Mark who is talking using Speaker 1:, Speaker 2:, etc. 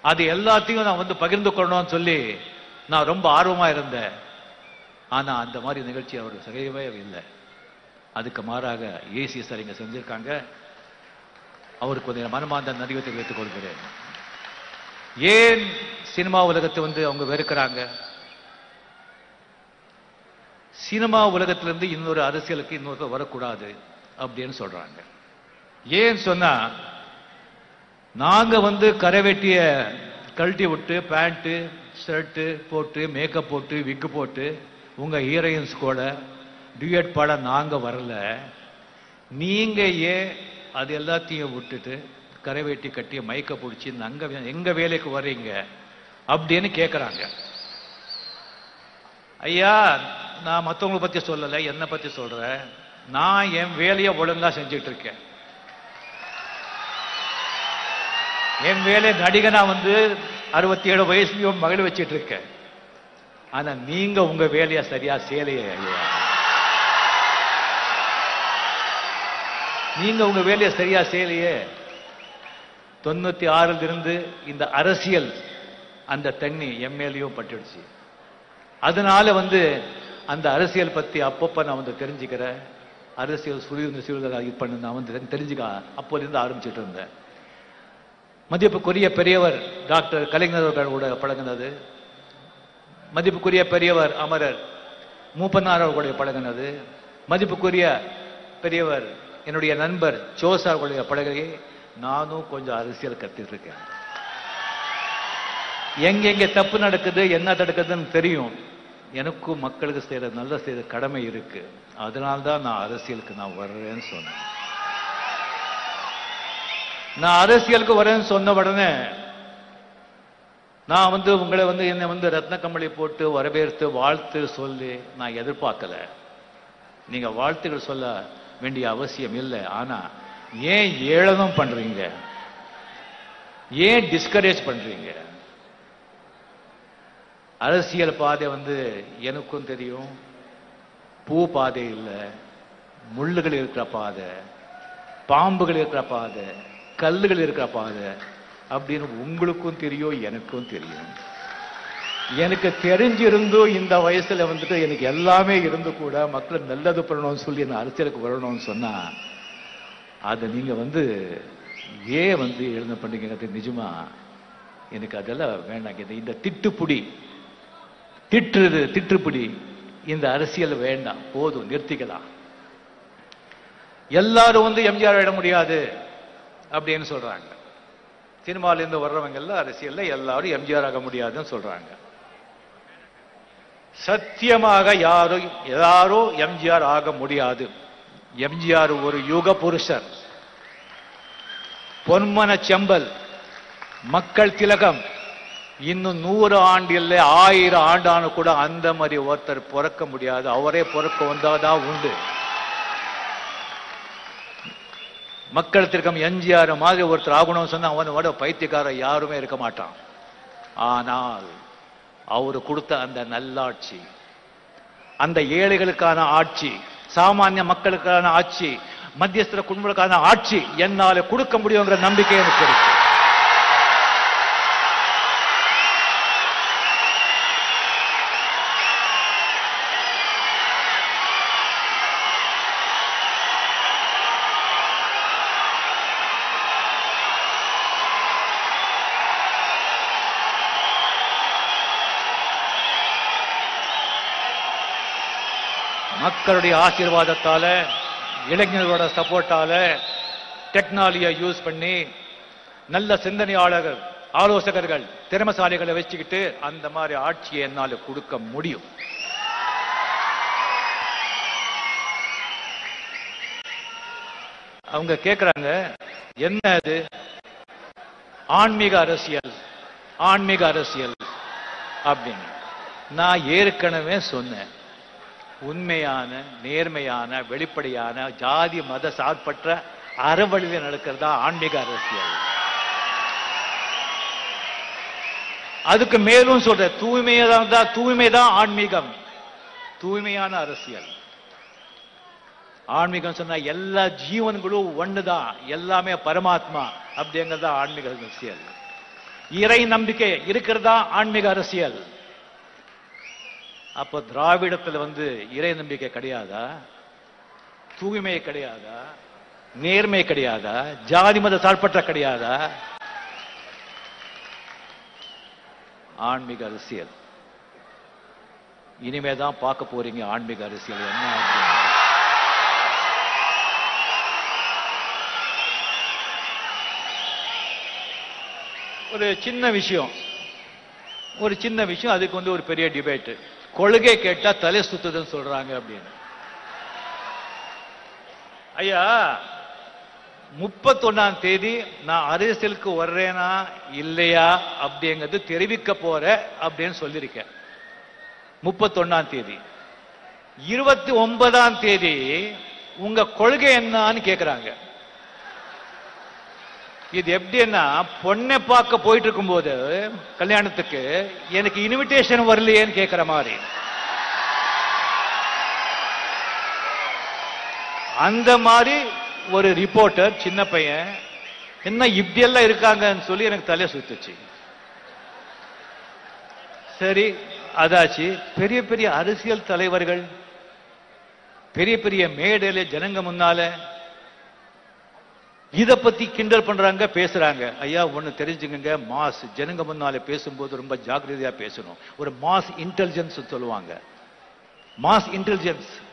Speaker 1: அது எல்லாத்தையும் நான் வந்து பகிர்ந்து கொள்ளணும்னு சொல்லி நான் ரொம்ப ஆர்வமா இருந்தேன் ஆனா அந்த மாதிரி நிகழ்ச்சி அவர் செய்யவே இல்லை அதுக்கு மாறாக ஏசி சார் இங்க செஞ்சிருக்காங்க அவருக்கு கொஞ்சம் மனமார்ந்த நன்றியை தெரிவித்துக் கொள்கிறேன் ஏன் சினிமா உலகத்தை வந்து அவங்க வெறுக்கிறாங்க சினிமா உலகத்திலிருந்து இன்னொரு அரசியலுக்கு இன்னொரு வரக்கூடாது அப்படின்னு சொல்றாங்க ஏன் சொன்னா நாங்க வந்து கரைவெட்டிய கழட்டி விட்டு பேண்ட்டு ஷர்ட்டு போட்டு மேக்கப் போட்டு விக்கு போட்டு உங்க ஹீரோயின்ஸ் கூட டியூட் பாட நாங்க வரல நீங்க ஏன் அது எல்லாத்தையும் விட்டுட்டு கரைவேட்டி கட்டி மைக்க பிடிச்சி அங்க எங்க வேலைக்கு வர்றீங்க அப்படின்னு கேக்குறாங்க ஐயா நான் மத்தவங்கள பத்தி சொல்லல என்னை பத்தி சொல்றேன் நான் என் வேலையை ஒழுங்கா செஞ்சுட்டு இருக்கேன் என் வேலை நடிகனா வந்து அறுபத்தி ஏழு வயசுலயும் மகள் வச்சிட்டு இருக்கேன் ஆனா நீங்க உங்க வேலையை சரியா செய்யலையே ஐயா நீங்க உங்க வேலையை சரியா செய்யலையே தொண்ணூத்தி ஆறுல இருந்து இந்த அரசியல் அந்த தண்ணி எம்எல்ஏயும் பட்டுடுச்சு அதனால வந்து அந்த அரசியல் பத்தி அப்பப்ப நான் வந்து தெரிஞ்சுக்கிறேன் அரசியல் சுழிந்து சுழிதாக இது பண்ண நான் வந்து தெரிஞ்சுக்க அப்போலேருந்து ஆரம்பிச்சுட்டு இருந்தேன் மதிப்புக்குரிய பெரியவர் டாக்டர் கலைஞர் அவர்களோட பழகினது மதிப்புக்குரிய பெரியவர் அமரர் மூப்பனார் அவர்களுடைய பழகினது மதிப்புக்குரிய பெரியவர் என்னுடைய நண்பர் ஜோசா அவர்களுடைய பழகையை நானும் கொஞ்சம் அரசியல் கத்துட்டு இருக்கேன் எங்கெங்க தப்பு நடக்குது என்ன நடக்குதுன்னு தெரியும் எனக்கும் மக்களுக்கு செய்யற நல்ல செய்யற கடமை இருக்கு அதனால்தான் நான் அரசியலுக்கு நான் வர்றேன்னு சொன்னேன் நான் அரசியலுக்கு வரேன்னு சொன்ன உடனே நான் வந்து உங்களை வந்து என்னை வந்து ரத்ன கம்பளி போட்டு வரவேற்று வாழ்த்து சொல்லி நான் எதிர்பார்க்கல நீங்க வாழ்த்துக்கள் சொல்ல வேண்டிய அவசியம் இல்லை ஆனா ஏன் ஏளனம் பண்றீங்க ஏன் டிஸ்கரேஜ் பண்றீங்க அரசியல் பாதை வந்து எனக்கும் தெரியும் பூ பாதை இல்லை முள்ளுகள் இருக்கிற பாதை பாம்புகள் இருக்கிற பாதை கல்லுகள் இருக்கிற பாதை அப்படின்னு உங்களுக்கும் தெரியும் எனக்கும் தெரியும் எனக்கு தெரிஞ்சிருந்தும் இந்த வயசுல வந்துட்டு எனக்கு எல்லாமே இருந்து கூட மக்கள் நல்லது பண்ணணும்னு சொல்லி நான் அரசியலுக்கு வரணும்னு சொன்னா அதை நீங்க வந்து ஏன் வந்து எழுத பண்றீங்க நிஜமா எனக்கு அதெல்லாம் வேண்டாம் இந்த- இந்த திட்டுப்புடி திட்டுறது திட்டுப்புடி இந்த அரசியல் வேண்டாம் போதும் நிறுத்திக்கலாம் எல்லாரும் வந்து எம்ஜிஆர் விட முடியாது அப்படின்னு சொல்றாங்க சினிமால இருந்து வர்றவங்க எல்லாம் அரசியல்ல எல்லாரும் எம்ஜிஆர் ஆக முடியாதுன்னு சொல்றாங்க சத்தியமாக யாரும் யாரோ எம்ஜிஆர் ஆக முடியாது எம்ஜிஆர் ஒரு யுக புருஷர் பொன்மன செம்பல் மக்கள் திலகம் இன்னும் நூறு ஆண்டு இல்லை ஆயிரம் ஆண்டானு கூட அந்த மாதிரி ஒருத்தர் பிறக்க முடியாது அவரே பிறக்க வந்தாதான் உண்டு மக்கள் திலகம் எம்ஜிஆர் மாதிரி ஒருத்தர் ஆகணும்னு சொன்னா அவனோட பைத்தியக்காரன் யாருமே இருக்க மாட்டான் ஆனால் அவரு கொடுத்த அந்த நல்லாட்சி அந்த ஏழைகளுக்கான ஆட்சி சாமானிய மக்களுக்கான ஆட்சி மத்தியஸ்தர குடும்பங்களுக்கான ஆட்சி என்னால கொடுக்க முடியுங்கிற நம்பிக்கை எனக்கு இருக்கு மக்களுடைய ஆசீர்வாதத்தால இளைஞர்களோட சப்போர்ட்டால டெக்னாலஜியை யூஸ் பண்ணி நல்ல சிந்தனையாளர்கள் ஆலோசகர்கள் திறமசாலிகளை வச்சுக்கிட்டு அந்த மாதிரி ஆட்சியை என்னால கொடுக்க முடியும் அவங்க கேக்குறாங்க என்ன அது ஆன்மீக அரசியல் ஆன்மீக அரசியல் அப்படின்னு நான் ஏற்கனவே சொன்னேன் உண்மையான நேர்மையான வெளிப்படையான ஜாதி மத சார்பற்ற அறவழியில் நடக்கிறதா ஆன்மீக அரசியல் அதுக்கு மேலும் சொல்ற தூய்மையதான் தான் தூய்மைதான் ஆன்மீகம் தூய்மையான அரசியல் ஆன்மீகம் சொன்னா எல்லா ஜீவன்களும் ஒண்ணுதான் எல்லாமே பரமாத்மா அப்படிங்கிறது ஆன்மீக அரசியல் இறை நம்பிக்கை இருக்கிறதா ஆன்மீக அரசியல் அப்ப திராவிடத்துல வந்து இறை நம்பிக்கை கிடையாதா தூய்மை கிடையாதா நேர்மை கிடையாதா ஜாதி மத சார்பற்ற கிடையாதா ஆன்மீக அரசியல் இனிமே தான் பார்க்க போறீங்க ஆன்மீக அரசியல் என்ன அப்படின்னு. ஒரு சின்ன விஷயம் ஒரு சின்ன விஷயம் அதுக்கு வந்து ஒரு பெரிய டிபேட் கொள்கை கேட்டா தலை சுத்துதுன்னு சொல்றாங்க அப்படின்னு ஐயா முப்பத்தொன்னாம் தேதி நான் அரசியலுக்கு வர்றேனா இல்லையா அப்படிங்கிறது தெரிவிக்க போற அப்படின்னு சொல்லியிருக்கேன் முப்பத்தொன்னாம் தேதி இருபத்தி ஒன்பதாம் தேதி உங்க கொள்கை என்னன்னு கேக்குறாங்க இது எப்படின்னா பொண்ணை பார்க்க போயிட்டு இருக்கும்போது கல்யாணத்துக்கு எனக்கு இன்விடேஷன் வரலையேன்னு கேட்கிற மாதிரி அந்த மாதிரி ஒரு ரிப்போர்ட்டர் சின்ன பையன் என்ன இப்படியெல்லாம் இருக்காங்கன்னு சொல்லி எனக்கு தலை சுத்துச்சு சரி அதாச்சு பெரிய பெரிய அரசியல் தலைவர்கள் பெரிய பெரிய மேடையில ஜனங்க முன்னால இத பத்தி கிண்டல் பண்றாங்க பேசுறாங்க ஐயா ஒண்ணு தெரிஞ்சுக்கங்க மாஸ் ஜனங்க முன்னால பேசும்போது ரொம்ப ஜாக்கிரதையா பேசணும் ஒரு மாஸ் இன்டெலிஜென்ஸ் சொல்லுவாங்க மாஸ் இன்டெலிஜென்ஸ்